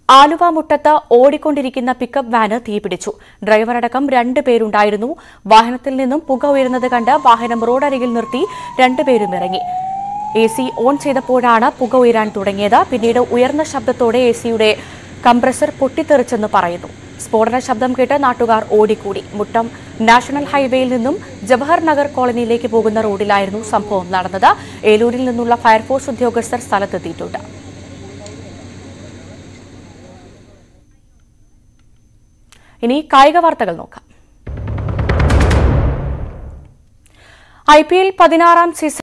ആലുവ മുട്ടത്ത് ഓടിക്കൊണ്ടിരിക്കുന്ന pickup van തീപിടിച്ചു ഡ്രൈവറടക്കം രണ്ട് പേരുണ്ടായിരുന്നു വാഹനത്തിൽ നിന്നും പുക ഉയരുന്നത് കണ്ട് വാഹനം റോഡരികിൽ നിർത്തി രണ്ടുപേരും ഇറങ്ങി എ സി ഓൺ ചെയ്തപ്പോഴാണ് പുക ഉയരാൻ തുടങ്ങിയത് പിന്നീട് ഉയർന്ന ശബ്ദത്തോടെ എ സിയുടെ കംപ്രസർ പൊട്ടിത്തെറിച്ചെന്ന് പറയുന്നു സ്ഫോടന ശബ്ദം കേട്ട് നാട്ടുകാർ ഓടിക്കൂടി മുട്ടം നാഷണൽ ഹൈവേയിൽ നിന്നും ജവഹർ നഗർ കോളനിയിലേക്ക് പോകുന്ന റോഡിലായിരുന്നു സംഭവം നടന്നത് ഏലൂരിൽ നിന്നുള്ള ഫയർഫോഴ്സ് ഉദ്യോഗസ്ഥർ സ്ഥലത്തെത്തിയിട്ടുണ്ട് ഇനി കായിക വാർത്തകൾ നോക്കാം ഐ പി എൽ പതിനാറാം സീസൺ